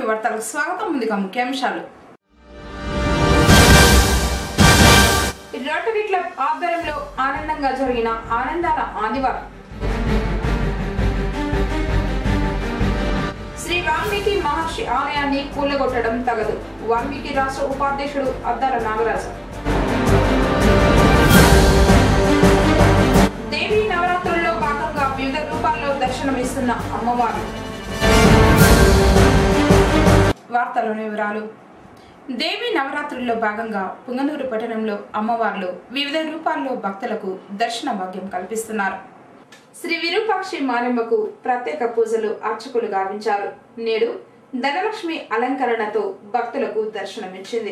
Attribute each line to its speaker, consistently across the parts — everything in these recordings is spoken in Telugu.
Speaker 1: వార్తలకు స్వాగతం ముందుగా ముఖ్యాంశాలు రోటరీ క్లబ్ ఆధ్వర్యంలో ఆనందంగా జరిగిన ఆనందాల ఆదివారం శ్రీ వాల్మీకి మహర్షి ఆలయాన్ని కూలగొట్టడం తగదు వాల్మీకి రాష్ట్ర ఉపాధ్యక్షుడు అద్దాల నాగరాజు దేవీ నవరాత్రుల్లో భాగంగా వివిధ రూపాల్లో దర్శనమిస్తున్న అమ్మవారు వార్తలోని వివరాలు దేవి నవరాత్రుల్లో భాగంగా పుంగనూరు పట్టణంలో అమ్మవార్లు వివిధ రూపాల్లో భక్తులకు దర్శన భాగ్యం కల్పిస్తున్నారు శ్రీ విరూపాక్షి మారెమ్మకు ప్రత్యేక పూజలు అర్చకులు గావించారు నేడు ధనలక్ష్మి అలంకరణతో భక్తులకు దర్శనమిచ్చింది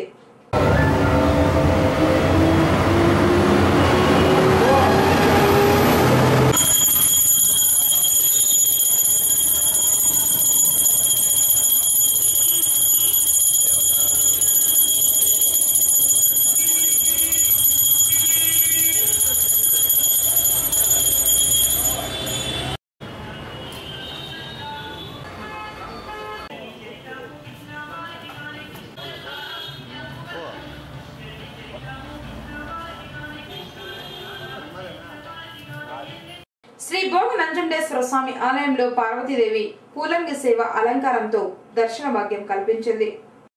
Speaker 1: శ్రీ భోగ నంజుండేశ్వర స్వామి ఆలయంలో పార్వతీదేవి పూలంగి సేవ అలంకారంతో దర్శన భాగ్యం కల్పించింది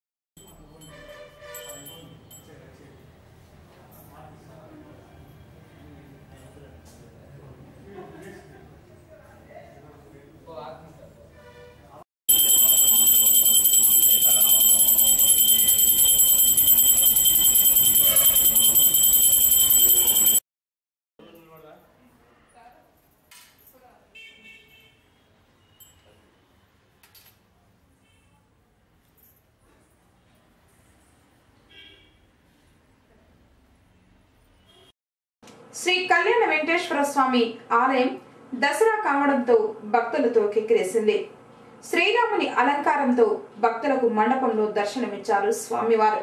Speaker 1: శ్రీ కళ్యాణ వెంకటేశ్వర స్వామి ఆలయం దసరా కావడంతో భక్తులతో కిక్కిరేసింది శ్రీరాముని అలంకారంతో భక్తులకు మండపంలో దర్శనమిచ్చారు స్వామివారు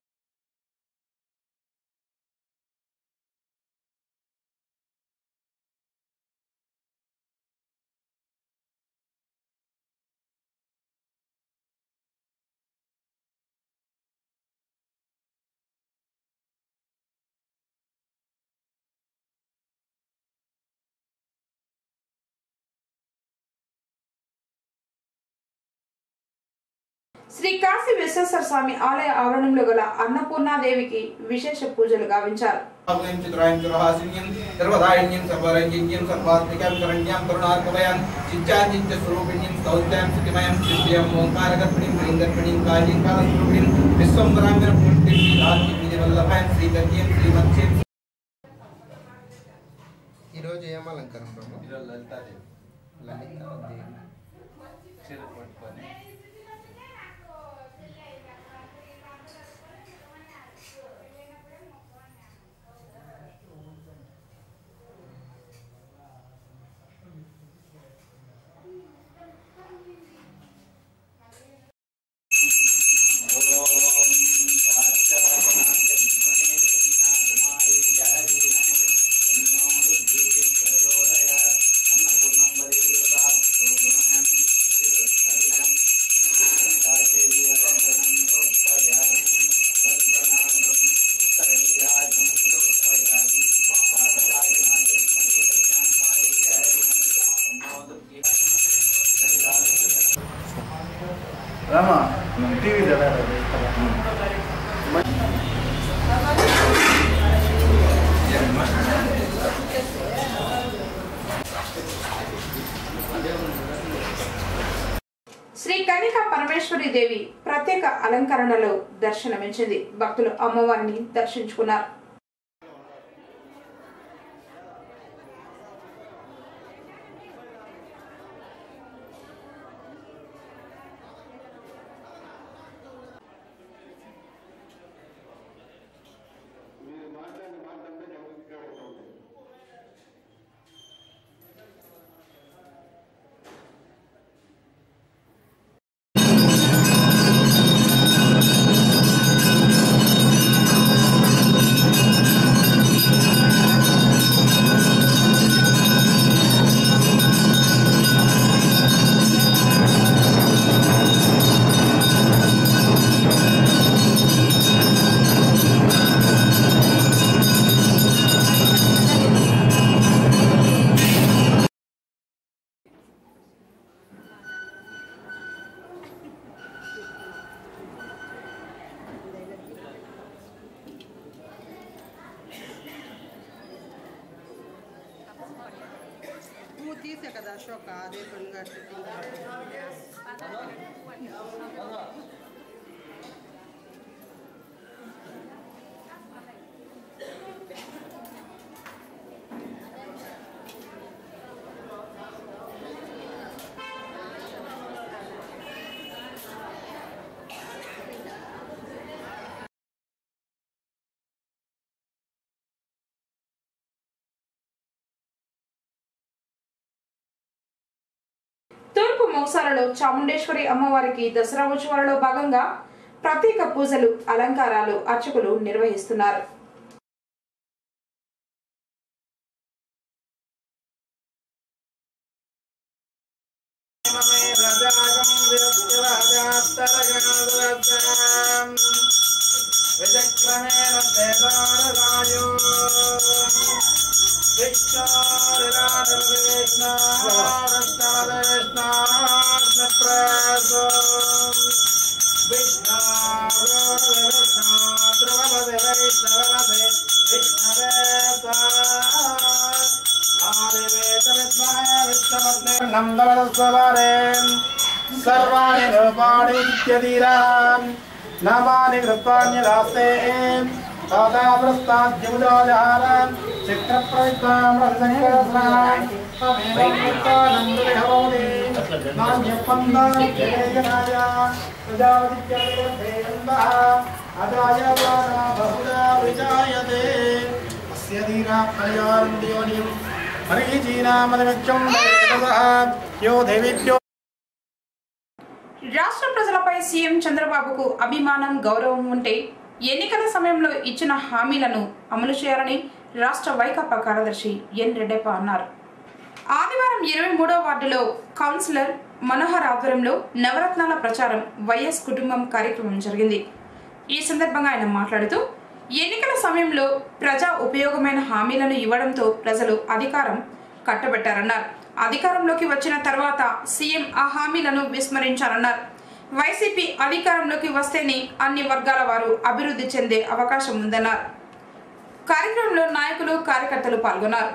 Speaker 1: శ్రీ కాశీ విశ్వేశ్వర స్వామి ఆలయ ఆవరణంలో గల అన్నపూర్ణాదేవికి విశేష పూజలు గావించారు
Speaker 2: ఆగ్నేయం చిత్రాయం చిరహాసిన్యం సర్వదాయిన్యం సర్వరంగిన్యం సర్వాత్మికం కరణ్యం కరుణార్కమయం చిత్యాన్యం చ స్వరూపిణ్యం స్తౌత్యాం స్థితిమయం స్థిత్యం ఓంకారగర్భిణీం హ్రీంగర్భిణీం కాళీం కాలస్వరూపిణీం విశ్వంబరాంగన పూర్తిం శ్రీరాజ్యం విధివల్లభాయం శ్రీగత్యం శ్రీమత్స్యం ఈరోజు ఏం అలంకారం బ్రహ్మ
Speaker 3: ఈరోజు లలితాదేవి
Speaker 2: లలితాదేవి
Speaker 3: చీర పట్టుకొని
Speaker 4: రామా టీవీ కదా
Speaker 1: శ్రీ కన్యకా పరమేశ్వరి దేవి ప్రత్యేక అలంకరణలో దర్శనమిచ్చింది భక్తులు అమ్మవారిని దర్శించుకున్నారు
Speaker 5: Thank
Speaker 4: తీసే కదా అశోక అదే పనిగా
Speaker 1: తూర్పు మౌసాలలో చాముండేశ్వరి అమ్మవారికి దసరా ఉత్సవాలలో భాగంగా ప్రత్యేక పూజలు అలంకారాలు అర్చకులు నిర్వహిస్తున్నారు
Speaker 2: విచక్రమేణ దేవారాయో సర్వాణి రూపాణి ఇత్యధీరాం నామాని కృత్వాన్యదాస్తే పాదావృస్తాద్యముదాజారాం చక్రప్రవిత్వాం రవిసంకరస్నాం అవేవానందవిహరోని నాణ్యపందాజ్యవేగనాయ ప్రజాపతిత్యవేదంబః అజాయ వానా బహుదా విజాయతే అస్య ధీరా ప్రయారందియోనిం మరీచీనామదిమిత్యం వేదసః యో దేవిభ్యో
Speaker 1: రాష్ట్ర ప్రజలపై సీఎం చంద్రబాబుకు అభిమానం గౌరవం ఉంటే ఎన్నికల సమయంలో ఇచ్చిన హామీలను అమలు చేయాలని రాష్ట్ర వైకాపా కార్యదర్శి ఎన్ రెడ్డప్ప అన్నారు ఆదివారం ఇరవై మూడో వార్డులో కౌన్సిలర్ మనోహర్ ఆధ్వర్యంలో నవరత్నాల ప్రచారం వైఎస్ కుటుంబం కార్యక్రమం జరిగింది ఈ సందర్భంగా ఆయన మాట్లాడుతూ ఎన్నికల సమయంలో ప్రజా ఉపయోగమైన హామీలను ఇవ్వడంతో ప్రజలు అధికారం కట్టబెట్టారన్నారు అధికారంలోకి వచ్చిన తర్వాత సీఎం ఆ హామీలను విస్మరించారన్నారు వైసీపీ అధికారంలోకి వస్తేనే అన్ని వర్గాల వారు అభివృద్ధి చెందే అవకాశం ఉందన్నారు కార్యక్రమంలో నాయకులు కార్యకర్తలు పాల్గొన్నారు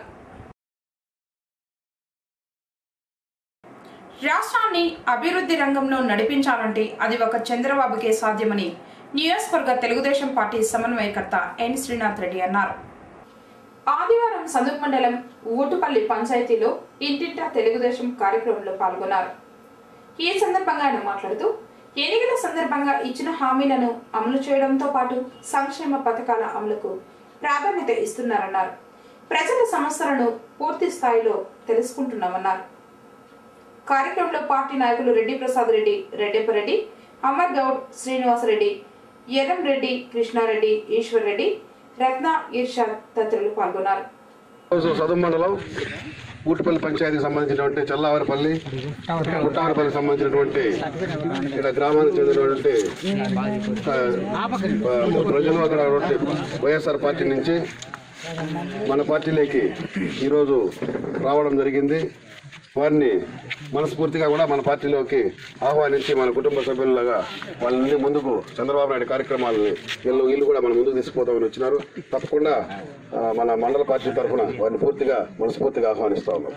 Speaker 1: రాష్ట్రాన్ని అభివృద్ధి రంగంలో నడిపించాలంటే అది ఒక చంద్రబాబుకే సాధ్యమని నియోజకవర్గ తెలుగుదేశం పార్టీ సమన్వయకర్త ఎన్ శ్రీనాథ్ రెడ్డి అన్నారు ఆదివారం సదుపు మండలం ఊటుపల్లి పంచాయతీలో ఇంటింటా తెలుగుదేశం కార్యక్రమంలో పాల్గొన్నారు ఈ సందర్భంగా ఆయన మాట్లాడుతూ ఎన్నికల సందర్భంగా ఇచ్చిన హామీలను అమలు చేయడంతో పాటు సంక్షేమ పథకాల అమలుకు ప్రాధాన్యత ఇస్తున్నారన్నారు ప్రజల సమస్యలను పూర్తి స్థాయిలో తెలుసుకుంటున్నామన్నారు కార్యక్రమంలో పార్టీ నాయకులు రెడ్డి ప్రసాద్ రెడ్డి రెడ్డెప్పరెడ్డి అమర్ గౌడ్ శ్రీనివాసరెడ్డి ఎర్రం రెడ్డి కృష్ణారెడ్డి ఈశ్వర్ రెడ్డి రత్న ఇర్షాద్ తదితరులు పాల్గొన్నారు
Speaker 5: రోజు సదుం మండలం ఊటిపల్లి పంచాయతీకి సంబంధించినటువంటి చల్లావరపల్లి గుట్టావరపల్లికి సంబంధించినటువంటి ఇక్కడ గ్రామానికి చెందినటువంటి ఆ, ఆ, ప్రజలు అక్కడ ఉన్నటువంటి వైఎస్ఆర్ పార్టీ నుంచి మన పార్టీలోకి ఈరోజు రావడం జరిగింది వారిని మనస్ఫూర్తిగా కూడా మన పార్టీలోకి ఆహ్వానించి మన కుటుంబ సభ్యులలాగా వాళ్ళని ముందుకు చంద్రబాబు నాయుడు కార్యక్రమాలని వీళ్ళు వీళ్ళు కూడా మన ముందుకు తీసుకుపోతామని వచ్చినారు తప్పకుండా ఆ, మన మండల పార్టీ తరఫున వారిని పూర్తిగా మనస్ఫూర్తిగా ఆహ్వానిస్తా ఉన్నాం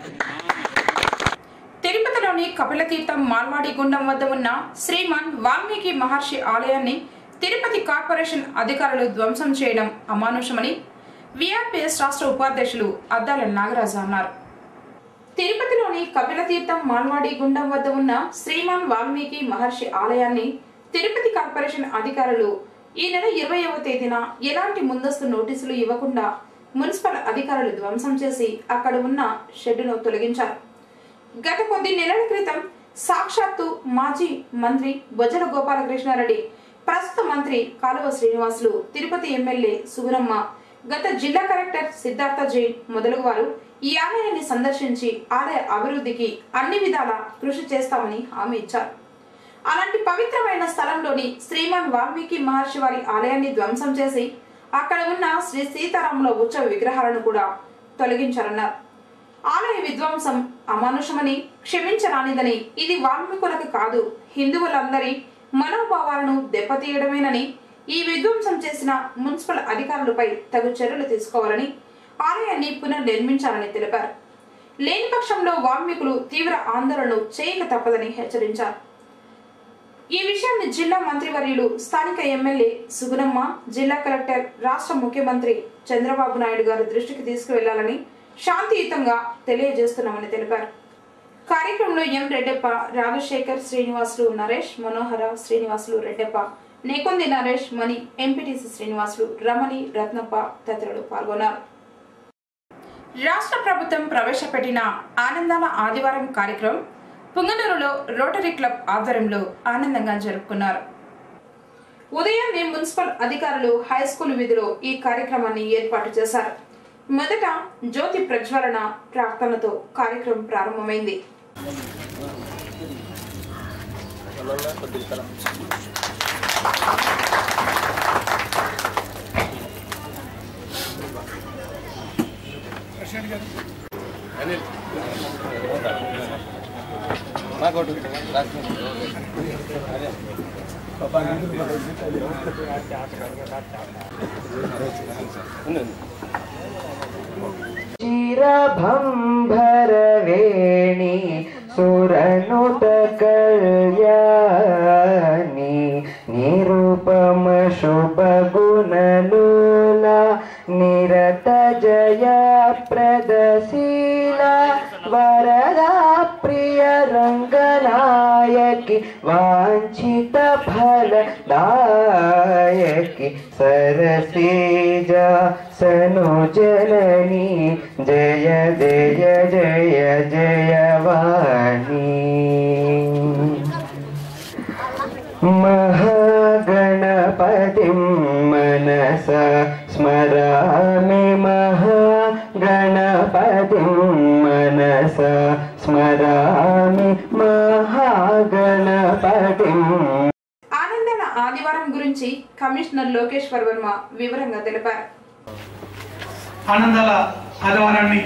Speaker 1: తిరుపతిలోని కపిలతీర్థం మాల్వాడి గుండం వద్ద ఉన్న శ్రీమాన్ వాల్మీకి మహర్షి ఆలయాన్ని తిరుపతి కార్పొరేషన్ అధికారులు ధ్వంసం చేయడం అమానుషమని విఆర్పిఎస్ రాష్ట్ర ఉపాధ్యక్షులు అద్దాల నాగరాజు అన్నారు తిరుపతిలోని కపిలతీర్థం మాల్వాడి గుండం వద్ద ఉన్న శ్రీమాన్ వాల్మీకి మహర్షి ఆలయాన్ని తిరుపతి కార్పొరేషన్ అధికారులు ఈ నెల ఇరవైవ తేదీన ఎలాంటి ముందస్తు నోటీసులు ఇవ్వకుండా మున్సిపల్ అధికారులు ధ్వంసం చేసి అక్కడ ఉన్న షెడ్డును తొలగించారు గత కొద్ది నెలల క్రితం సాక్షాత్తు మాజీ మంత్రి బొజ్జల గోపాలకృష్ణారెడ్డి ప్రస్తుత మంత్రి కాలువ శ్రీనివాసులు తిరుపతి ఎమ్మెల్యే సుగురమ్మ గత జిల్లా కలెక్టర్ సిద్ధార్థ జైన్ మొదలగు వారు ఈ ఆలయాన్ని సందర్శించి ఆలయ అభివృద్ధికి అన్ని విధాల కృషి చేస్తామని హామీ ఇచ్చారు అలాంటి పవిత్రమైన స్థలంలోని శ్రీమాన్ వాల్మీకి మహర్షి వారి ఆలయాన్ని ధ్వంసం చేసి అక్కడ ఉన్న శ్రీ సీతారాముల ఉత్సవ విగ్రహాలను కూడా తొలగించారన్నారు ఆలయ విధ్వంసం అమానుషమని క్షమించరానిదని ఇది వాల్మీకులకు కాదు హిందువులందరి మనోభావాలను దెబ్బతీయడమేనని ఈ విధ్వంసం చేసిన మున్సిపల్ అధికారులపై తగు చర్యలు తీసుకోవాలని ఆలయాన్ని పునర్నిర్మించాలని తెలిపారు లేని పక్షంలో వాల్మీకులు తీవ్ర ఆందోళనలు చేయక తప్పదని హెచ్చరించారు ఈ విషయాన్ని జిల్లా మంత్రివర్యులు స్థానిక ఎమ్మెల్యే సుగుణమ్మ జిల్లా కలెక్టర్ రాష్ట్ర ముఖ్యమంత్రి చంద్రబాబు నాయుడు గారి దృష్టికి తీసుకువెళ్లాలని శాంతియుతంగా తెలియజేస్తున్నామని తెలిపారు కార్యక్రమంలో ఎం రెడ్డప్ప రాజశేఖర్ శ్రీనివాసులు నరేష్ మనోహర శ్రీనివాసులు రెడ్డప్ప నేకొంది నరేష్ మణి ఎంపీటీసీ శ్రీనివాసులు రమణి రత్నప్ప తదితరులు పాల్గొన్నారు రాష్ట్ర ప్రభుత్వం ప్రవేశపెట్టిన ఆనందాల ఆదివారం కార్యక్రమం పుంగనూరులో రోటరీ క్లబ్ ఆధ్వర్యంలో ఆనందంగా జరుపుకున్నారు ఉదయాన్నే మున్సిపల్ అధికారులు హై స్కూల్ వీధిలో ఈ కార్యక్రమాన్ని ఏర్పాటు చేశారు మొదట జ్యోతి ప్రజ్వలన ప్రార్థనతో కార్యక్రమం ప్రారంభమైంది
Speaker 6: चिरभम्भरवेणी सुरनुत कल्याणी निरुपमशुभगुणलोला निरत जया प्रदशीला वरदा प्रिय रङ्गनायकि वाञ्छित फलदायकि सरसीजा सनुजननी जय जय जय जय वाणी महागणपतिं मनसा स्मरामि महागणपतिं मनसा स्मरामि महागणपतिम्
Speaker 1: ఆనందాల ఆదివారం గురించి కమిషనర్ లోకేశ్వర్ వర్మ వివరంగా తెలిపారు
Speaker 7: ఆనందాల ఆదివారాన్ని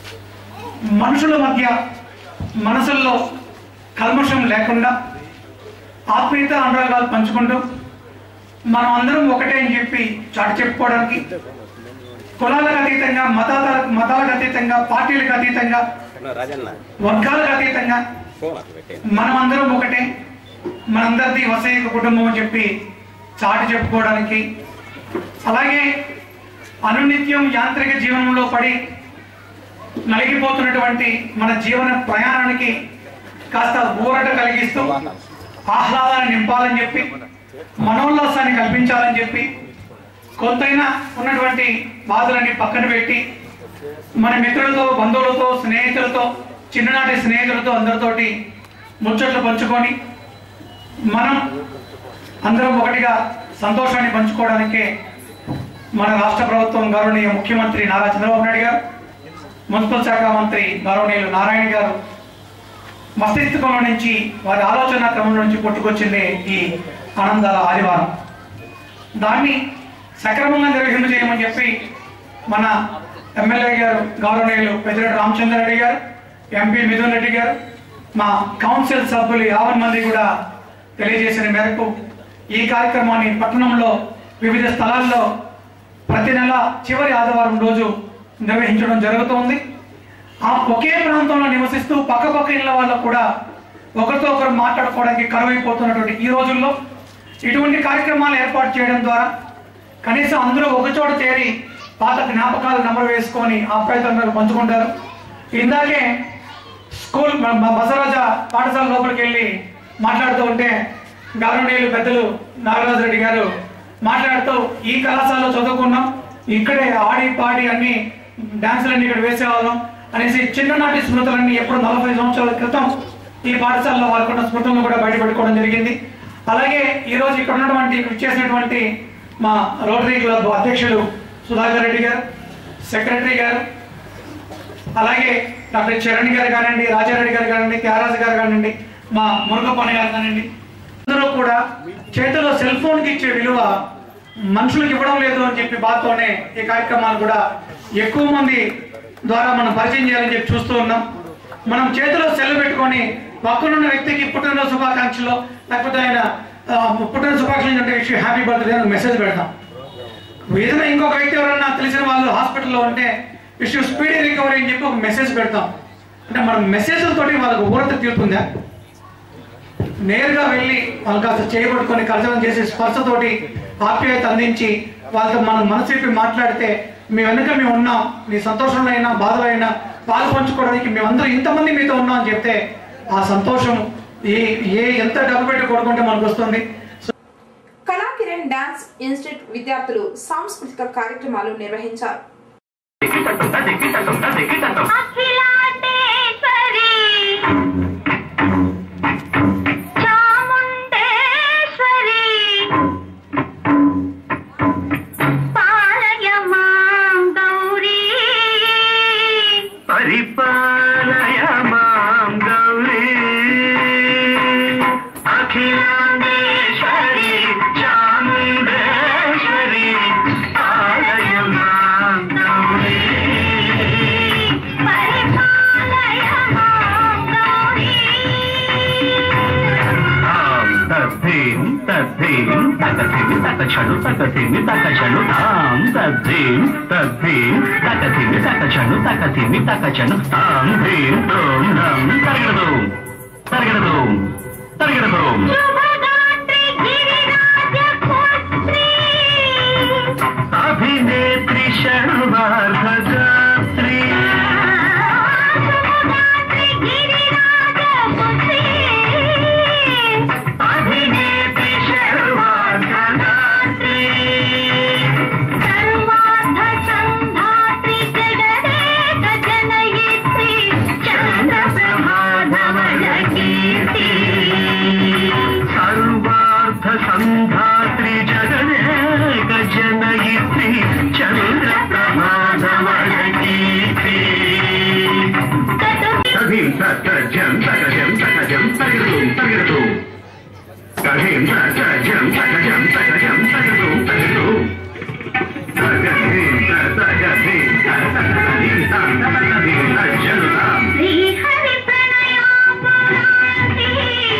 Speaker 7: మనుషుల మధ్య మనసుల్లో కల్మషం లేకుండా ఆత్మీయత అనురాగాలు పంచుకుంటూ మనం అందరం ఒకటే అని చెప్పి చాటి చెప్పుకోవడానికి కులాలకు అతీతంగా మతాల మతాలకు అతీతంగా పార్టీలకు అతీతంగా వర్గాలకు అతీతంగా మనమందరం ఒకటే మనందరిది వసైక కుటుంబం అని చెప్పి చాటి చెప్పుకోవడానికి అలాగే అనునిత్యం యాంత్రిక జీవనంలో పడి నలిగిపోతున్నటువంటి మన జీవన ప్రయాణానికి కాస్త ఊరట కలిగిస్తూ ఆహ్లాదాన్ని నింపాలని చెప్పి మనోల్లాసాన్ని కల్పించాలని చెప్పి కొంతైనా ఉన్నటువంటి బాధలన్నీ పక్కన పెట్టి మన మిత్రులతో బంధువులతో స్నేహితులతో చిన్ననాటి స్నేహితులతో అందరితోటి ముచ్చట్లు పంచుకొని మనం అందరం ఒకటిగా సంతోషాన్ని పంచుకోవడానికే మన రాష్ట్ర ప్రభుత్వం గౌరవనీయ ముఖ్యమంత్రి నారా చంద్రబాబు నాయుడు గారు మున్సిపల్ శాఖ మంత్రి గౌరవనీయులు నారాయణ గారు మస్తిష్కంలో నుంచి వారి ఆలోచన క్రమం నుంచి పుట్టుకొచ్చింది ఈ ఆనందాల ఆదివారం దాన్ని సక్రమంగా నిర్వహింప చేయమని చెప్పి మన ఎమ్మెల్యే గారు గౌరవనీయులు పెద్దిరెడ్డి రామచంద్రారెడ్డి గారు ఎంపీ మిథున్ రెడ్డి గారు మా కౌన్సిల్ సభ్యులు యాభై మంది కూడా తెలియజేసిన మేరకు ఈ కార్యక్రమాన్ని పట్టణంలో వివిధ స్థలాల్లో ప్రతి నెల చివరి ఆదివారం రోజు నిర్వహించడం జరుగుతోంది ఆ ఒకే ప్రాంతంలో నివసిస్తూ పక్కపక్క ఇళ్ళ వాళ్ళకు కూడా ఒకరితో ఒకరు మాట్లాడుకోవడానికి కరువైపోతున్నటువంటి ఈ రోజుల్లో ఇటువంటి కార్యక్రమాలు ఏర్పాటు చేయడం ద్వారా కనీసం అందరూ ఒకచోట చేరి పాత జ్ఞాపకాలు నమరు వేసుకొని ఆప్యాయతంగా పంచుకుంటారు ఇందాకే స్కూల్ మ- మ- బసరాజ పాఠశాల లోపలికి వెళ్ళి మాట్లాడుతూ ఉంటే గౌరవనీయులు పెద్దలు నాగరాజు రెడ్డి గారు మాట్లాడుతూ ఈ కళాశాలలో చదువుకున్నాం ఇక్కడే ఆడి పాడి అన్ని డాన్సులన్నీ ఇక్కడ వేసేవాళ్ళం అనేసి చిన్ననాటి స్మృతులన్నీ ఎప్పుడు నలభై సంవత్సరాల క్రితం ఈ పాఠశాలలో వాళ్ళకున్న స్మృతులను కూడా బయటపెట్టుకోవడం జరిగింది అలాగే ఈ రోజు ఇక్కడ ఉన్నటువంటి ఇక్కడ చేసినటువంటి మా రోటరీ క్లబ్ అధ్యక్షులు సుధాకర్ రెడ్డి గారు సెక్రటరీ గారు అలాగే డాక్టర్ చరణ్ గారు కానివ్వండి రాజారెడ్డి గారు కానివ్వండి త్యాగరాజు గారు కానివ్వండి మా మురుగప్పని గారు కానివ్వండి అందరూ కూడా చేతిలో సెల్ ఫోన్కి ఇచ్చే విలువ మనుషులకు ఇవ్వడం లేదు అని చెప్పి బాధతోనే ఈ కార్యక్రమాలు కూడా ఎక్కువ మంది ద్వారా మనం పరిచయం చేయాలని చెప్పి చూస్తూ ఉన్నాం మనం చేతిలో సెల్ పెట్టుకొని పక్కనున్న వ్యక్తికి పుట్టినరోజు శుభాకాంక్షలు లేకపోతే ఆయన ఆ, పుట్టినరోజు శుభాకాంక్షలు అంటే హ్యాపీ బర్త్డే అని మెసేజ్ పెడతాం ఏదైనా ఇంకొక వ్యక్తి ఎవరన్నా తెలిసిన వాళ్ళు హాస్పిటల్లో ఉంటే ఇష్యూ స్పీడీ రికవరీ అని చెప్పి ఒక మెసేజ్ పెడతాం అంటే మన మెసేజ్లతోటి వాళ్ళకు ఊరట తీరుతుందా నేరుగా వెళ్ళి వాళ్ళు కాస్త చేయబట్టుకొని కలచడం చేసి స్పర్శతోటి ఆప్యాయత అందించి వాళ్ళతో మనం మనసిప్పి మాట్లాడితే మీ వెనుక మేము ఉన్నాం మీ సంతోషంలో అయినా బాధలో అయినా పాలు పంచుకోవడానికి మేమందరం ఇంతమంది మీతో ఉన్నాం అని చెప్తే ఆ సంతోషం ఏ ఏ ఎంత డబ్బు పెట్టి కొడుకుంటే మనకు వస్తుంది
Speaker 1: కళాకిరణ్ డాన్స్ ఇన్స్టిట్యూట్ విద్యార్థులు సాంస్కృతిక కార్యక్రమాలు నిర్వహించారు
Speaker 8: అఖిలాండేశ్వరి చాముండేశ్వరి పాలయ మాం గౌరీ
Speaker 6: పరిపాలయ మాం గౌరీ అఖిలాండేశ్వరి చాముండేశ్వరి పాలయ మాం గౌరీ
Speaker 8: పరిపాలయ మాం గౌరీ
Speaker 6: తాం తద్ధీం తద్ధీం తకథిమి తకచడు తకథిమి తకచడు తాం తద్ధీం తద్ధీం తకథిమి తకచడు తకథిమి తకచడు తాం ధీం తోం నం తరగడదు తరగడదు తరగడదు
Speaker 8: శుభగాత్రి గిరిరాజ పుత్రి
Speaker 6: అభినేత్రి షణ్వార్ధగాత్రి
Speaker 8: శుభగాత్రి గిరిరాజ పుత్రి
Speaker 6: అభినేత్రి షణ్వార్ధగాత్రి
Speaker 8: సర్వార్థ సంధాత్రి జగదేక జనయిత్రి చంద్రప్రభాధవన కీర్తి
Speaker 6: సర్వార్థ సంధాత్రి జగదేక జనయిత్రి చంద్ర ప్రమాదమయ కీర్తి తథీం సత్కజం సకజం సకజం తగిరదు తగిరదు తథీం సత్కజం సకజం సకజం తగిరదు తగిరదు తగధీం తగధీం తగధీం తగధీం తగజలుతాం
Speaker 8: శ్రీహరి ప్రణయోపరాధి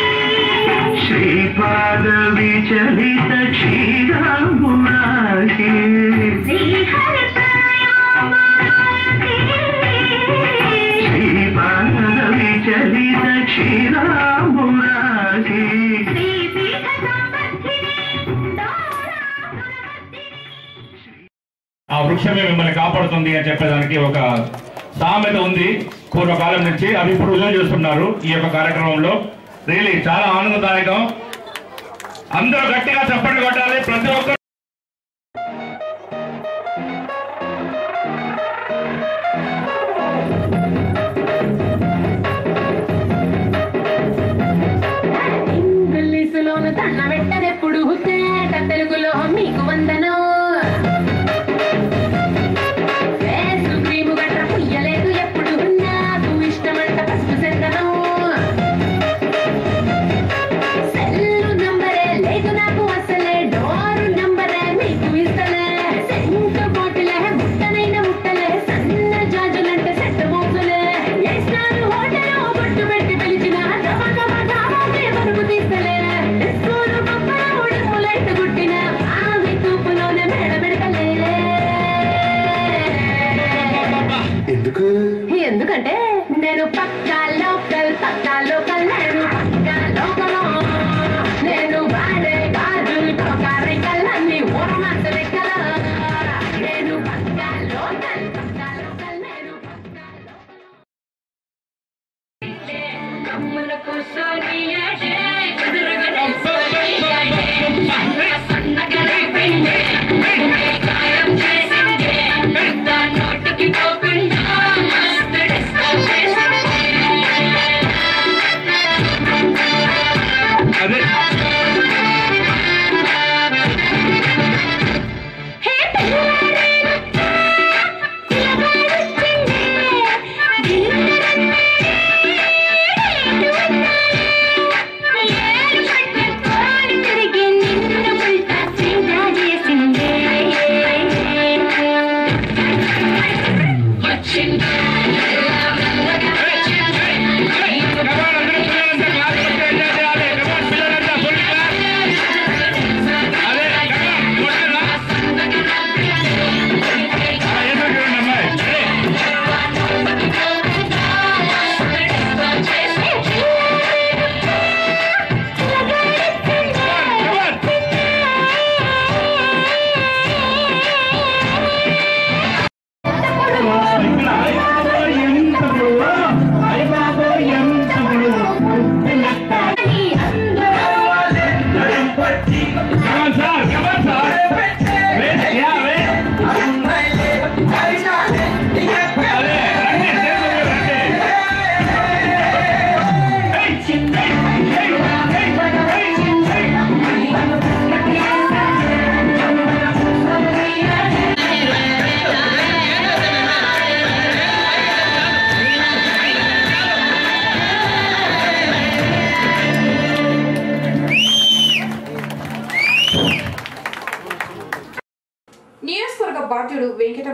Speaker 6: శ్రీపాద విచలిత క్షీరామురాశి
Speaker 8: శ్రీహరి ప్రణయోపరాధి
Speaker 6: శ్రీపాద విచలిత క్షీరామురాశి
Speaker 8: శ్రీపీఠ సంవర్ధిని డోరాకులవర్ధిని
Speaker 9: ఆ వృక్షమే మిమ్మల్ని కాపాడుతుంది అని చెప్పేదానికి ఒక సామెత ఉంది పూర్వకాలం నుంచి అవి ఇప్పుడు రుజువు చేస్తున్నారు ఈ యొక్క కార్యక్రమంలో రియలీ చాలా ఆనందదాయకం అందరూ గట్టిగా చప్పట్లు కొట్టాలి ప్రతి ఒక్కరు
Speaker 8: ఇంగ్లీషులోను తన్న వెట్టనెప్పుడు తేట తెలుగులో మీకు వందనం ఫేసు క్రీము గట్ర పుయ్యలేదు ఎప్పుడు నాకు ఇష్టమంట పసుపు సెందనం సెల్లు నంబరే లేదు నాకు అసలే డోరు నంబరే మీకు ఇస్తలే సెంటు పోటులే ముట్టనైన ముట్టలే సన్న జాజులంటే సెట్ మోసులే ఎస్టారు హోటలు బొట్టు పెట్టి పిలిచిన దమ దమ దామాకే పరుపు తీస్తలే స్కూలు పక్కన ఉడుపు లైట్ గుట్టిన ఆవి తూపులోనే మేడ పెడతలే
Speaker 5: ఎందుకు
Speaker 8: ఎందుకంటే నేను పక్కా లోకల్ పక్కా లోకల్ నేను పక్కా లోకల్ నేను వాడే గాజులు కొకారికలన్నీ ఓర్మంత లెక్కల నేను పక్కా లోకల్ పక్కా లోకల్ నేను పక్కా లోకల్ కమ్మున కూర్చొని ఏడే, ఎదురుగా సన్నగల పిండి, కాయం చేసిందే, పెద్ద నోటికి పోకుండా మస్తు డిస్కో చేసిందే.
Speaker 9: అదే
Speaker 8: హే పిల్లలారా, పిల్లగాడొచ్చిందే, ఏడు పట్టుకొని తిరిగి నిన్ను ఉల్టా సీదా చేసిందే. వచ్చిందా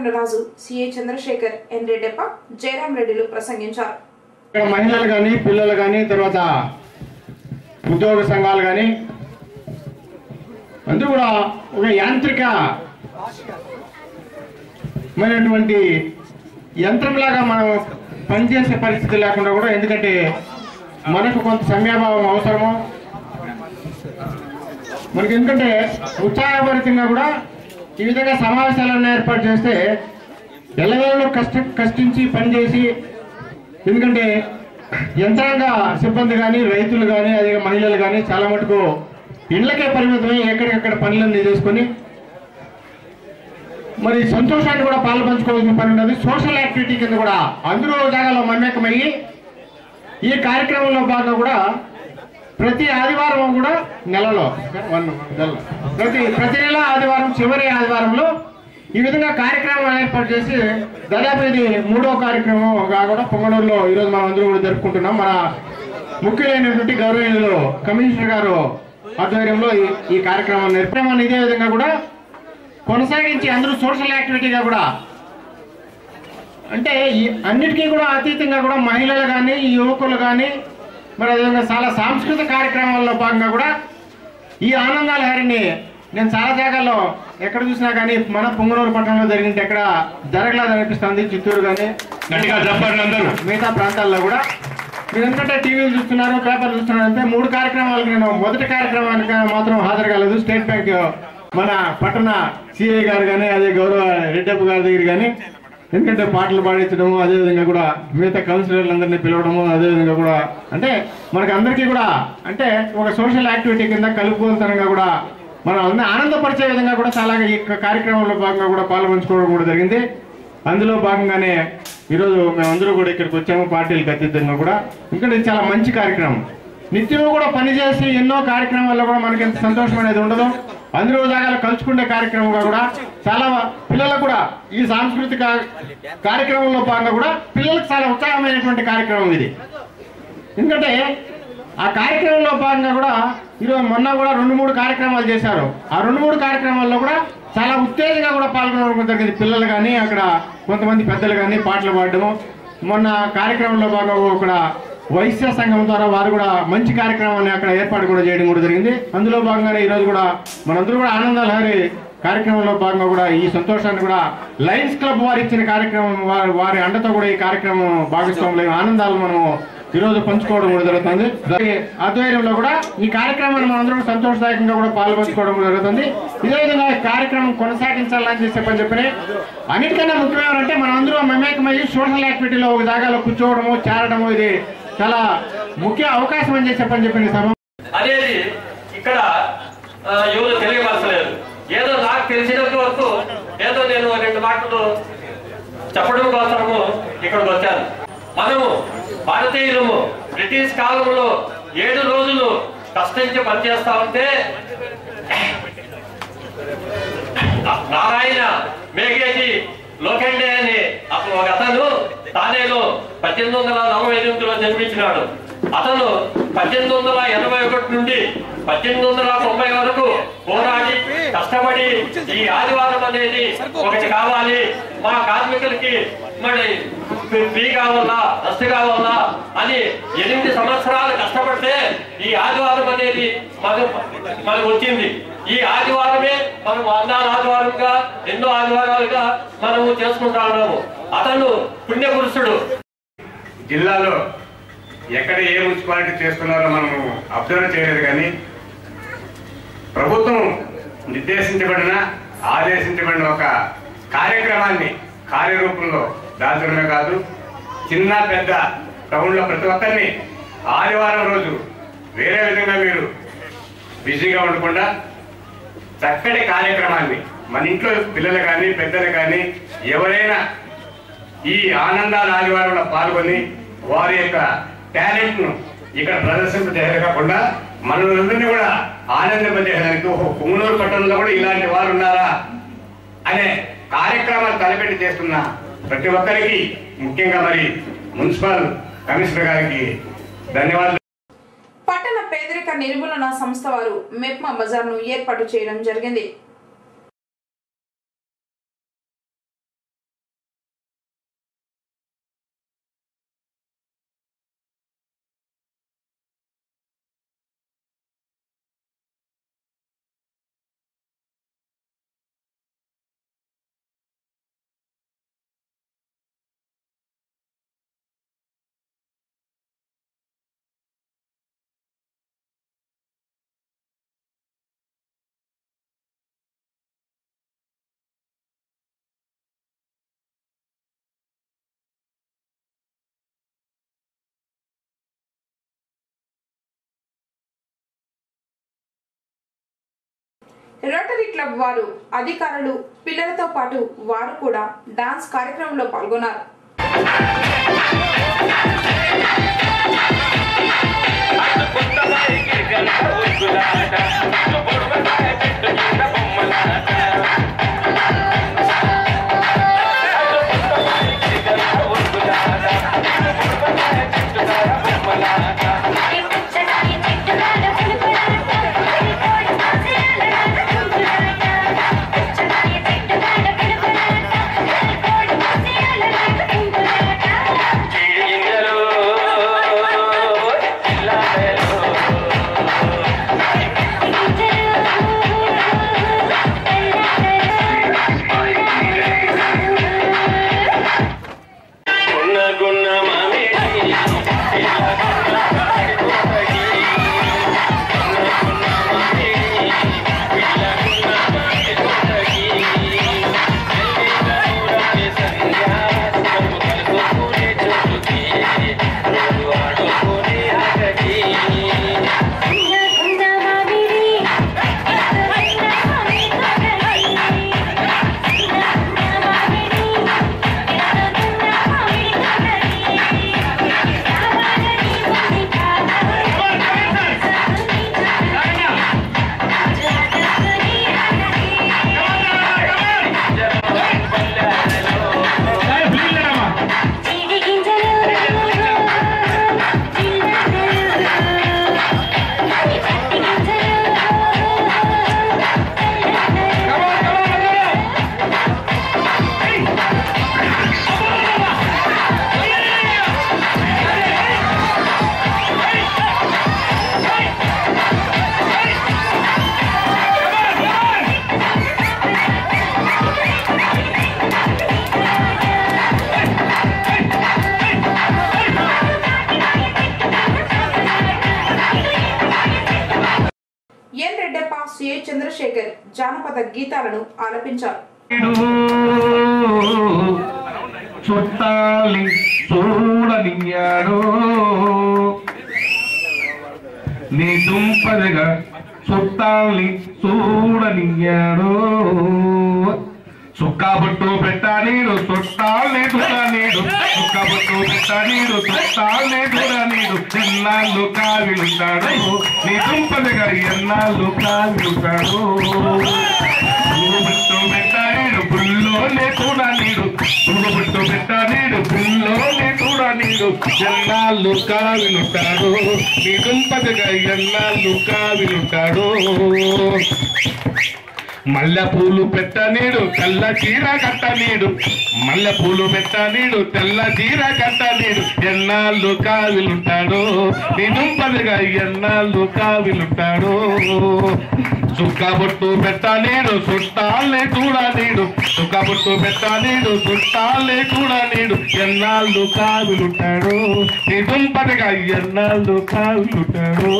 Speaker 1: కోదండరాజు సిఐ చంద్రశేఖర్ ఎన్ రెడ్డప్ప జయరాం రెడ్డిలు ప్రసంగించారు
Speaker 10: ఇక్కడ మహిళలు కానీ పిల్లలు కానీ తర్వాత ఉద్యోగ సంఘాలు కానీ అందరూ కూడా ఒక యాంత్రిక మైనటువంటి యంత్రంలాగా మనం పనిచేసే పరిస్థితి లేకుండా కూడా ఎందుకంటే మనకు కొంత సమయాభావం అవసరము మనకి ఎందుకంటే ఉత్సాహభరితంగా కూడా ఈ విధంగా సమావేశాలను ఏర్పాటు చేస్తే ఎల్లవేళలో కష్ట కష్టించి పనిచేసి ఎందుకంటే యంత్రాంగ సిబ్బంది కానీ రైతులు కానీ అదే మహిళలు కానీ చాలా మటుకు ఇళ్లకే పరిమితమై ఎక్కడికక్కడ పనులన్నీ చేసుకొని మరి సంతోషాన్ని కూడా పాలు పంచుకోవాల్సిన పని ఉన్నది సోషల్ యాక్టివిటీ కింద కూడా అందరూ జాగాలో మమేకమయ్యి ఈ కార్యక్రమంలో భాగంగా కూడా ప్రతి ఆదివారం కూడా నెలలో వన్ నెల ప్రతి ప్రతి నెల ఆదివారం చివరి ఆదివారంలో ఈ విధంగా కార్యక్రమం ఏర్పాటు చేసి దాదాపు ఇది మూడో కార్యక్రమంగా కూడా పొంగనూరులో ఈరోజు మనం అందరూ కూడా జరుపుకుంటున్నాం మన ముఖ్యులైనటువంటి గౌరవనీయులు కమిషనర్ గారు ఆధ్వర్యంలో ఈ- ఈ కార్యక్రమం నిర్మాణం ఇదే విధంగా కూడా కొనసాగించి అందరూ సోషల్ యాక్టివిటీగా కూడా అంటే ఈ అన్నిటికీ కూడా అతీతంగా కూడా మహిళలు కానీ యువకులు కానీ మరి అదేవిధంగా చాలా సాంస్కృతిక కార్యక్రమాల్లో భాగంగా కూడా ఈ ఆనందాల హరిని నేను చాలా జాగాల్లో ఎక్కడ చూసినా కానీ మన పొంగనూరు పట్టణంలో జరిగింది ఎక్కడ జరగలేదు అనిపిస్తుంది చిత్తూరు కానీ
Speaker 9: గట్టిగా చెప్పండి అందరూ
Speaker 10: మిగతా ప్రాంతాల్లో కూడా మీరు ఎందుకంటే టీవీలు చూస్తున్నారు పేపర్ చూస్తున్నారు అంటే మూడు కార్యక్రమాలకు నేను మొదటి కార్యక్రమానికి మాత్రం హాజరు కాలేదు స్టేట్ బ్యాంక్ మన పట్టణ సిఐ గారు కానీ అదే గౌరవ రెడ్డప్ప గారి దగ్గర కానీ ఎందుకంటే పాటలు పాడించడము అదేవిధంగా కూడా మిగతా కౌన్సిలర్లందరినీ పిలవడము అదేవిధంగా కూడా అంటే మనకి అందరికీ కూడా అంటే ఒక సోషల్ యాక్టివిటీ కింద కలుపుకోతనంగా కూడా మనం అందరినీ ఆనందపరిచే విధంగా కూడా చాలా ఈ కార్యక్రమంలో భాగంగా కూడా పాల్పంచుకోవడం కూడా జరిగింది అందులో భాగంగానే ఈరోజు మేమందరూ కూడా ఇక్కడికి వచ్చాము పార్టీలకు అతీతంగా కూడా ఎందుకంటే ఇది చాలా మంచి కార్యక్రమం నిత్యం కూడా పనిచేసి ఎన్నో కార్యక్రమాల్లో కూడా మనకి ఎంత సంతోషం అనేది ఉండదు అందరూ జాగాలు కలుసుకునే కార్యక్రమంగా కూడా చాలా పిల్లలకు కూడా ఈ సాంస్కృతిక కార్యక్రమంలో భాగంగా కూడా పిల్లలకు చాలా ఉత్సాహమైనటువంటి కార్యక్రమం ఇది ఎందుకంటే ఆ కార్యక్రమంలో భాగంగా కూడా ఈరోజు మొన్న కూడా రెండు మూడు కార్యక్రమాలు చేశారు ఆ రెండు మూడు కార్యక్రమాల్లో కూడా చాలా ఉత్తేజంగా కూడా పాల్గొనడం జరిగింది పిల్లలు కానీ అక్కడ కొంతమంది పెద్దలు కానీ పాటలు పాడడము మొన్న కార్యక్రమంలో భాగంగా ఇక్కడ వైశ్య సంఘం ద్వారా వారు కూడా మంచి కార్యక్రమాన్ని అక్కడ ఏర్పాటు కూడా చేయడం కూడా జరిగింది అందులో భాగంగానే ఈరోజు కూడా మనందరూ కూడా ఆనంద లహరి కార్యక్రమంలో భాగంగా కూడా ఈ సంతోషాన్ని కూడా లయన్స్ క్లబ్ వారు ఇచ్చిన కార్యక్రమం వారి వారి అండతో కూడా ఈ కార్యక్రమం భాగస్వాములు ఆనందాలు మనము ఈరోజు పంచుకోవడం కూడా జరుగుతుంది దాని ఆధ్వర్యంలో కూడా ఈ కార్యక్రమాన్ని మనందరం సంతోషదాయకంగా కూడా పాల్పంచుకోవడం కూడా జరుగుతుంది ఇదే విధంగా ఈ కార్యక్రమం కొనసాగించాలని చెప్పి చెప్పని చెప్పని అన్నిటికన్నా ముఖ్యమేమంటే మనం అందరూ మమేకమయ్యి సోషల్ యాక్టివిటీలో ఒక జాగాలో కూర్చోవడము చేరడము ఇది చాలా ముఖ్య అవకాశం అని చెప్పని చెప్పిన సభ
Speaker 11: అనేది ఇక్కడ ఆ, ఎవరు తెలియపరచలేదు ఏదో నాకు తెలిసినంత వరకు ఏదో నేను రెండు మాటలు చెప్పడం కోసము ఇక్కడికి వచ్చాను మనము భారతీయులము బ్రిటిష్ కాలంలో ఏడు రోజులు కష్టించి పనిచేస్తా ఉంటే నారాయణ మేఘేజీ లోఖండే అని అతను ఒక అతను తానేలో పద్దెనిమిది వందల నలభై ఎనిమిదిలో జన్మించినాడు అతను పద్దెనిమిది వందల ఎనభై ఒకటి నుండి పద్దెనిమిది వందల తొంభై వరకు పోరాడి కష్టపడి ఈ ఆదివారం అనేది ఒకటి కావాలి మా కార్మికులకి మరి ఫ్రీ కావాలా రస్తు కావాలా అని ఎనిమిది సంవత్సరాలు కష్టపడితే ఈ ఆదివారం అనేది మనకు మనకు వచ్చింది ఈ ఆదివారమే మనం అన్నాల ఆదివారంగా ఎన్నో ఆదివారాలుగా మనము చేసుకుంటా ఉన్నాము అతను పుణ్యపురుషుడు
Speaker 12: జిల్లాలో ఎక్కడ ఏ మున్సిపాలిటీ చేస్తున్నారో మనము అబ్జర్వ్ చేయలేదు కానీ ప్రభుత్వం నిర్దేశించబడిన ఆదేశించబడిన ఒక కార్యక్రమాన్ని కార్యరూపంలో దాచడమే కాదు చిన్న పెద్ద టౌన్లో ప్రతి ఒక్కరిని ఆదివారం రోజు వేరే విధంగా మీరు బిజీగా ఉండకుండా చక్కటి కార్యక్రమాన్ని మన ఇంట్లో పిల్లలు కానీ పెద్దలు కానీ ఎవరైనా ఈ ఆనందాల ఆదివారంలో పాల్గొని వారి యొక్క టాలెంట్ ను ఇక్కడ ప్రదర్శింపజేయడం కాకుండా మనలందరినీ కూడా ఆనందింపజేయడానికి ఓహో కుమ్మనూరు పట్టణంలో కూడా ఇలాంటి వారు ఉన్నారా అనే కార్యక్రమాలు తలపెట్టి చేస్తున్న ప్రతి ఒక్కరికి ముఖ్యంగా మరి మున్సిపల్ కమిషనర్ గారికి ధన్యవాదాలు
Speaker 1: పట్టణ పేదరిక నిర్మూలన సంస్థ వారు మెప్మా బజార్ను ఏర్పాటు చేయడం జరిగింది రోటరీ క్లబ్ వారు అధికారులు పిల్లలతో పాటు వారు కూడా డాన్స్ కార్యక్రమంలో పాల్గొన్నారు ఎన్ రెడ్డప్ప సిఏ చంద్రశేఖర్ జానపద గీతాలను ఆలపించారు
Speaker 13: చుట్టాలి చూడనియాడు నీ దుంపదిగా చుట్టాలి చూడనియాడు సుక్క బొట్టు పెట్టానీడు చుట్టాలే చూడనీడు సుక్క బొట్టు పెట్టానీడు చుట్టాలే చూడనీడు ఎన్నాళ్ళు కావిలుంటాడు నీ దుంపదిగా ఎన్నాళ్ళు కావిలుంటాడు పువ్వుబుట్టు పెట్టానీడు పుల్లోనే చూడనీడు పువ్వుబుట్టు పెట్టానీడు పుల్లోనే చూడనీడు ఎన్నాళ్ళు కావిలుంటాడు నీ దుంపదిగా ఎన్నాళ్ళు కావిలుంటాడు మల్లె పూలు పెట్టనీడు తెల్ల చీర కట్టనీడు మల్లె పూలు పెట్టనీడు తెల్ల చీర కట్టనీడు ఎన్నాళ్ళు కావిలుంటాడు నీ దుంపదిగా ఎన్నాళ్ళు కావిలుంటాడు చుక్క బొట్టు పెట్టనీడు చుట్టాలే చూడనీడు చుక్క బొట్టు పెట్టనీడు చుట్టాలే చూడనీడు ఎన్నాళ్ళు కావిలుంటాడు నీ దుంపదిగా ఎన్నాళ్ళు కావిలుంటాడు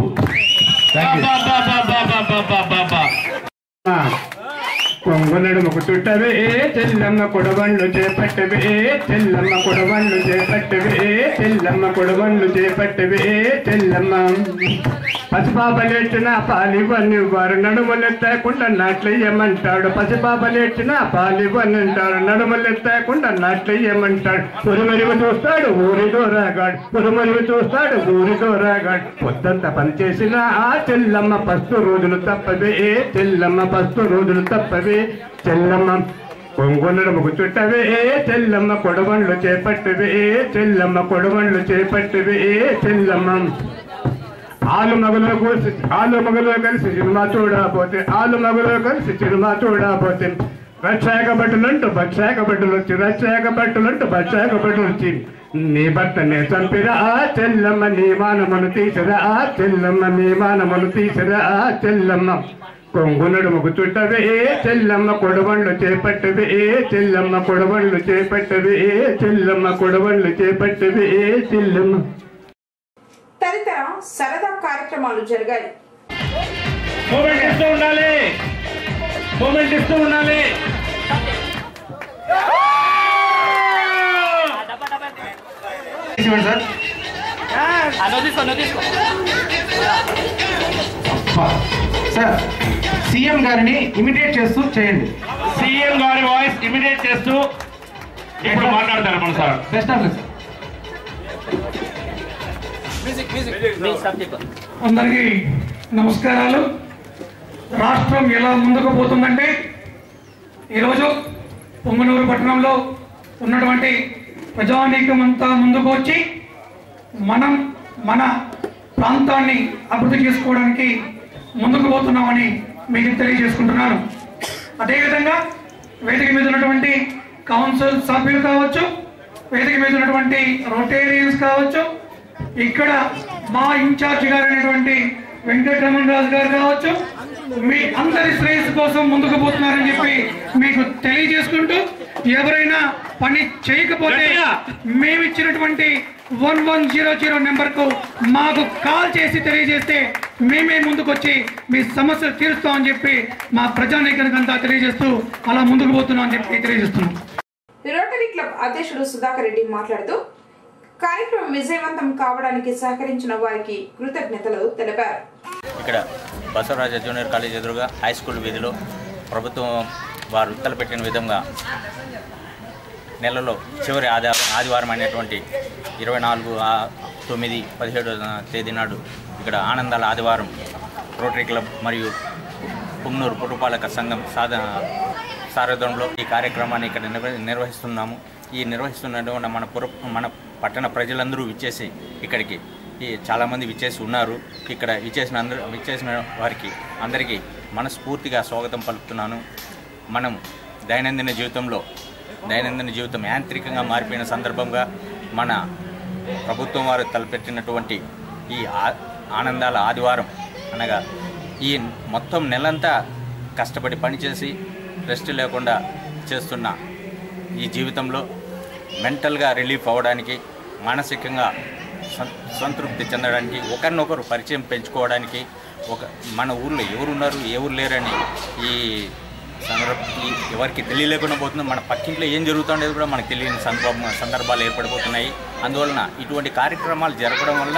Speaker 10: కొంగునడు ముకు చుట్టవే ఏ చెల్లమ్మ కొడబండ్లు చేపట్టవే ఏ చెల్లమ్మ కొడబండ్లు చేపట్టవే ఏ చెల్లమ్మ కొడబండ్లు చేపట్టవే ఏ చెల్లమ్మ పసిపాపలేచిన పాలివన్ని వారు నడుములెత్తకుండా నాట్లయ్యమంటాడు పసిపాపలేచిన పాలివన్ని అంటాడు నడుములెత్తకుండా నాట్లయ్యమంటాడు ఉరుమరివి చూస్తాడు ఊరిదో రాగాడు ఉరుమరివి చూస్తాడు ఊరిదో రాగాడు పొద్దంతా పనిచేసిన ఆ చెల్లమ్మ పస్తు రోజులు తప్పవే ఏ చెల్లమ్మ పస్తు రోజులు తప్పవే చెల్లమ్మ కొంగునడు ముగు చుట్టవే ఏ చెల్లమ్మ కొడవండ్లు చేపట్టవే ఏ చెల్లమ్మ కొడవండ్లు చేపట్టవే ఏ చెల్లమ్మ ఆలు మగలో కలిసి ఆలు మగలో కలిసి సినిమా చూడబోతే ఆలు మగలో కలిసి సినిమా చూడబోతే రక్షాక బట్టలంటూ భక్షాక బట్టలు వచ్చి రక్షాక బట్టలంటూ భక్షాక బట్టలు వచ్చి నీ భర్తనే చంపిరా ఆ చెల్లమ్మ నీ మానమును తీసిరా ఆ చెల్లమ్మ నీ మానమును తీసిరా ఆ చెల్లమ్మ కొంగునడు ముగు చుట్టవే ఏ చెల్లమ్మ కొడవండ్లు చేపట్టవే ఏ చెల్లమ్మ కొడవండ్లు చేపట్టవే ఏ చెల్లమ్మ కొడవండ్లు చేపట్టవే ఏ చెల్లమ్మ
Speaker 1: తదితర సరదా కార్యక్రమాలు జరిగాయి
Speaker 9: మూమెంట్ ఇస్తూ ఉండాలి మూమెంట్ ఇస్తూ ఉండాలి
Speaker 10: సార్
Speaker 9: తీసుకో తీసుకో
Speaker 10: సార్ సీఎం గారిని ఇమిటేట్ చేస్తూ చేయండి
Speaker 9: సీఎం గారి వాయిస్ ఇమిడియేట్ చేస్తూ ఇప్పుడు మాట్లాడతారు మన సార్
Speaker 10: బెస్ట్ ఆఫ్ లక్
Speaker 7: అందరికీ నమస్కారాలు రాష్ట్రం ఎలా ముందుకు పోతుందంటే ఈరోజు పొంగనూరు పట్టణంలో ఉన్నటువంటి ప్రజానీకం అంతా ముందుకు వచ్చి మనం మన ప్రాంతాన్ని అభివృద్ధి చేసుకోవడానికి ముందుకు పోతున్నామని మీకు తెలియజేసుకుంటున్నాను అదేవిధంగా వేదిక మీద ఉన్నటువంటి కౌన్సిల్ సభ్యులు కావచ్చు వేదిక మీద ఉన్నటువంటి రొటేరియన్స్ కావచ్చు ఇక్కడ మా ఇన్ఛార్జ్ గారు అయినటువంటి వెంకటరమణ రాజు గారు కావచ్చు మీ అందరి శ్రేయస్సు కోసం ముందుకు పోతున్నారని చెప్పి మీకు తెలియజేసుకుంటూ ఎవరైనా పని చేయకపోతే మేము ఇచ్చినటువంటి one one zero zero number కు మాకు కాల్ చేసి తెలియజేస్తే మేమే ముందుకొచ్చి మీ సమస్యలు తీరుస్తామని చెప్పి మా ప్రజానీకానికి అంతా తెలియజేస్తూ అలా ముందుకు పోతున్నాం అని చెప్పి తెలియజేస్తున్నాం
Speaker 1: రోటరీ క్లబ్ అధ్యక్షుడు సుధాకర్ రెడ్డి మాట్లాడుతూ కార్యక్రమం విజయవంతం కావడానికి సహకరించిన వారికి కృతజ్ఞతలు తెలిపారు
Speaker 14: ఇక్కడ బసవరాజ జూనియర్ కాలేజ్ ఎదురుగా హై స్కూల్ వీధిలో ప్రభుత్వం వారు తలపెట్టిన విధంగా నెలలో చివరి ఆదివారం ఆదివారం అయినటువంటి ఇరవై నాలుగు ఆ- తొమ్మిది పదిహేడు తేదీ నాడు ఇక్కడ ఆనందాల ఆదివారం రోటరీ క్లబ్ మరియు పుంగనూరు పురపాలక సంఘం సాధ సారథ్యంలో ఈ కార్యక్రమాన్ని ఇక్కడ నిర్వ నిర్వహిస్తున్నాము ఈ నిర్వహిస్తున్నటువంటి మన పుర మన పట్టణ ప్రజలందరూ విచ్చేసి ఇక్కడికి ఈ చాలామంది విచ్చేసి ఉన్నారు ఇక్కడ విచ్చేసిన అందరూ విచ్చేసిన వారికి అందరికీ మనస్ఫూర్తిగా స్వాగతం పలుకుతున్నాను మనం దైనందిన జీవితంలో దైనందిన జీవితం యాంత్రికంగా మారిపోయిన సందర్భంగా మన ప్రభుత్వం వారు తలపెట్టినటువంటి ఈ ఆ- ఆనందాల ఆదివారం అనగా ఈ మొత్తం నెలంతా కష్టపడి పనిచేసి రెస్ట్ లేకుండా చేస్తున్న ఈ జీవితంలో మెంటల్గా రిలీఫ్ అవ్వడానికి మానసికంగా సం- సంతృప్తి చెందడానికి ఒకరినొకరు పరిచయం పెంచుకోవడానికి ఒక మన ఊర్లో ఎవరున్నారు ఎవరు లేరని ఈ సందర్భ ఈ ఎవరికి తెలియలేకుండా పోతుంది మన పక్కింట్లో ఏం జరుగుతుండేది కూడా మనకు తెలియని సందర్భం సందర్భాలు ఏర్పడిపోతున్నాయి అందువలన ఇటువంటి కార్యక్రమాలు జరగడం వలన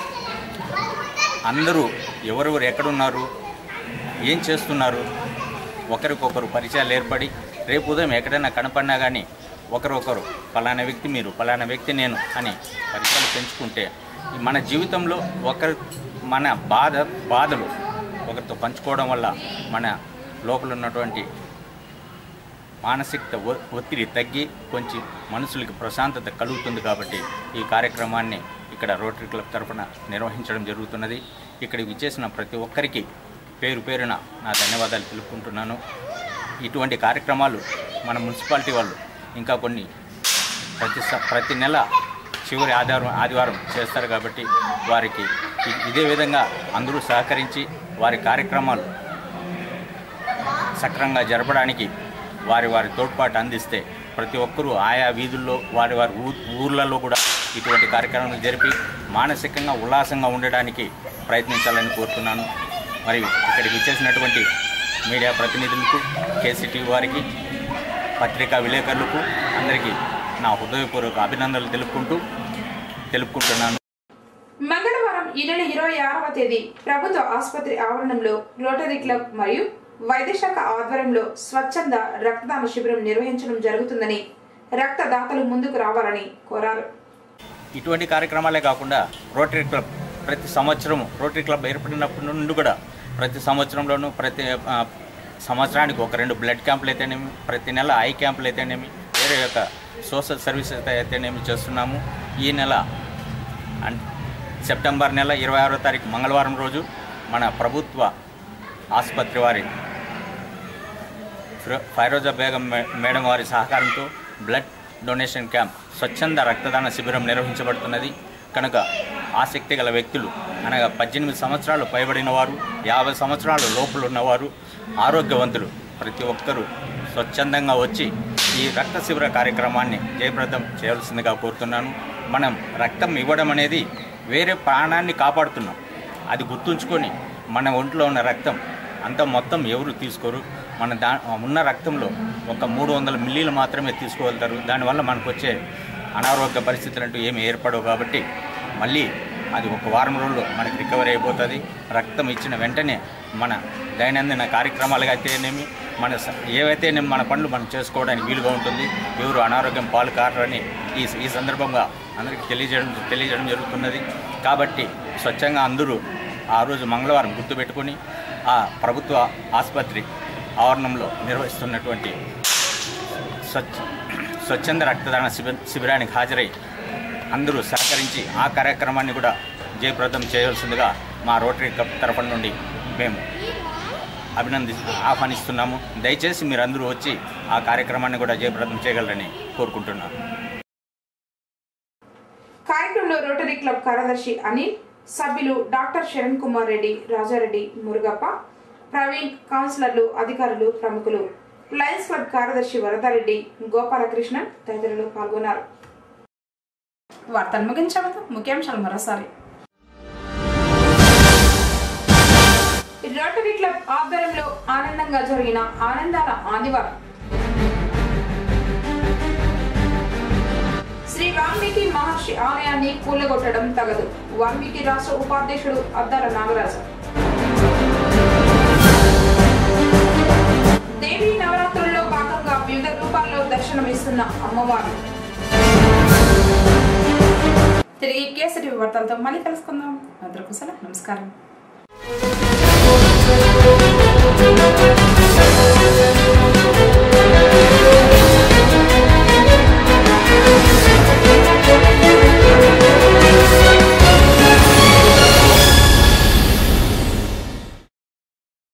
Speaker 14: అందరూ ఎవరెవరు ఎక్కడున్నారు ఏం చేస్తున్నారు ఒకరికొకరు పరిచయాలు ఏర్పడి రేపు ఉదయం ఎక్కడైనా కనపడినా కానీ ఒకరొకరు ఫలానా వ్యక్తి మీరు ఫలానా వ్యక్తి నేను అని పరిచయాలు పెంచుకుంటే ఈ మన జీవితంలో ఒకరు మన బాధ బాధలు ఒకరితో పంచుకోవడం వల్ల మన లోపల ఉన్నటువంటి మానసిక ఒ- ఒత్తిడి తగ్గి కొంచెం మనసులకి ప్రశాంతత కలుగుతుంది కాబట్టి ఈ కార్యక్రమాన్ని ఇక్కడ రోటరీ క్లబ్ తరఫున నిర్వహించడం జరుగుతున్నది ఇక్కడికి విచ్చేసిన ప్రతి ఒక్కరికి పేరు పేరున నా ధన్యవాదాలు తెలుపుకుంటున్నాను ఇటువంటి కార్యక్రమాలు మన మున్సిపాలిటీ వాళ్ళు ఇంకా కొన్ని ప్రతి స- ప్రతి నెల చివరి ఆదివారం ఆదివారం చేస్తారు కాబట్టి వారికి ఇ- ఇదే విధంగా అందరూ సహకరించి వారి కార్యక్రమాలు సక్రమంగా జరపడానికి వారి వారి తోడ్పాటు అందిస్తే ప్రతి ఒక్కరూ ఆయా వీధుల్లో వారి వారి ఊ ఊర్లలో కూడా ఇటువంటి కార్యక్రమాలు జరిపి మానసికంగా ఉల్లాసంగా ఉండడానికి ప్రయత్నించాలని కోరుతున్నాను మరియు ఇక్కడికి ఇచ్చేసినటువంటి మీడియా ప్రతినిధులకు కేసీటీవీ వారికి పత్రికా విలేకరులకు అందరికీ నా హృదయపూర్వక అభినందనలు తెలుపుకుంటూ తెలుపుకుంటున్నాను
Speaker 1: మంగళవారం ఈ నెల ఇరవై ఆరవ తేదీ ప్రభుత్వ ఆసుపత్రి ఆవరణంలో రోటరీ క్లబ్ మరియు వైద్యశాఖ ఆధ్వర్యంలో స్వచ్ఛంద రక్తదాన శిబిరం నిర్వహించడం జరుగుతుందని రక్తదాతలు ముందుకు రావాలని కోరారు
Speaker 14: ఇటువంటి కార్యక్రమాలే కాకుండా రోటరీ క్లబ్ ప్రతి సంవత్సరం రోటరీ క్లబ్ ఏర్పడినప్పటి నుండి కూడా ప్రతి సంవత్సరంలోనూ ప్రతి ఆ, సంవత్సరానికి ఒక రెండు బ్లడ్ క్యాంపులు అయితేనేమి ప్రతి నెల ఐ క్యాంపులు అయితేనేమి వేరే యొక్క సోషల్ సర్వీసెస్ అయితేనేమి చేస్తున్నాము ఈ నెల అన్- సెప్టెంబర్ నెల ఇరవై ఆరో తారీఖు మంగళవారం రోజు మన ప్రభుత్వ ఆసుపత్రి వారి ఫిరో- ఫైరోజా బేగం మే- మేడం వారి సహకారంతో బ్లడ్ డొనేషన్ క్యాంప్ స్వచ్ఛంద రక్తదాన శిబిరం నిర్వహించబడుతున్నది కనుక ఆసక్తి గల వ్యక్తులు అనగా పద్దెనిమిది సంవత్సరాలు పైబడిన వారు యాభై సంవత్సరాలు లోపల ఉన్నవారు ఆరోగ్యవంతులు ప్రతి ఒక్కరూ స్వచ్ఛందంగా వచ్చి ఈ రక్త శిబిర కార్యక్రమాన్ని జయప్రదం చేయవలసిందిగా కోరుతున్నాను మనం రక్తం ఇవ్వడం అనేది వేరే ప్రాణాన్ని కాపాడుతున్నాం అది గుర్తుంచుకొని మన ఒంట్లో ఉన్న రక్తం అంత మొత్తం ఎవరు తీసుకోరు మన దా ఉన్న రక్తంలో ఒక మూడు వందల మిల్లీలు మాత్రమే తీసుకోగలుగుతారు దానివల్ల మనకు వచ్చే అనారోగ్య పరిస్థితులు అంటూ ఏమి ఏర్పడవు కాబట్టి మళ్ళీ అది ఒక వారం రోజుల్లో మనకి రికవరీ అయిపోతుంది రక్తం ఇచ్చిన వెంటనే మన దైనందిన కార్యక్రమాలుగా అయితేనేమి మన స- ఏవైతే మన పనులు మనం చేసుకోవడానికి వీలుగా ఉంటుంది ఎవరు అనారోగ్యం పాలు కారని ఈ ఈ సందర్భంగా అందరికీ తెలియజేయడం తెలియజేయడం జరుగుతున్నది కాబట్టి స్వచ్ఛంగా అందరూ ఆ రోజు మంగళవారం గుర్తుపెట్టుకొని ఆ ప్రభుత్వ ఆసుపత్రి ఆవరణంలో నిర్వహిస్తున్నటువంటి స్వచ్ఛ స్వచ్ఛంద రక్తదాన శిబి శిబిరానికి హాజరై అందరూ సహకరించి ఆ కార్యక్రమాన్ని కూడా జయప్రదం చేయవలసిందిగా మా రోటరీ క్లబ్ తరఫున నుండి మేము అభినంది ఆహ్వానిస్తున్నాము దయచేసి మీరందరూ వచ్చి ఆ కార్యక్రమాన్ని కూడా జయప్రదం చేయగలరని కోరుకుంటున్నాను
Speaker 1: కార్యక్రమంలో రోటరీ క్లబ్ కార్యదర్శి అనిల్ సభ్యులు డాక్టర్ శరణ్ కుమార్ రెడ్డి రాజారెడ్డి మురుగప్ప ప్రవీణ్ కౌన్సిలర్లు అధికారులు ప్రముఖులు లయన్స్ క్లబ్ కార్యదర్శి వరదారెడ్డి గోపాలకృష్ణన్ తదితరులు పాల్గొన్నారు వార్తలు ముగించవద్దు ముఖ్యాంశాలు మరోసారి రోటరీ క్లబ్ ఆధ్వర్యంలో ఆనందంగా జరిగిన ఆనందాల ఆదివారం శ్రీ వాల్మీకి మహర్షి ఆలయాన్ని కూలగొట్టడం తగదు వాల్మీకి రాష్ట్ర ఉపాధ్యక్షుడు అద్దాల నాగరాజు దేవీ నవరాత్రుల్లో భాగంగా వివిధ రూపాల్లో దర్శనమిస్తున్న అమ్మవారు తిరిగి కేసరి వార్తలతో మళ్ళీ కలుసుకుందాం అందరికీ సెలవు. నమస్కారం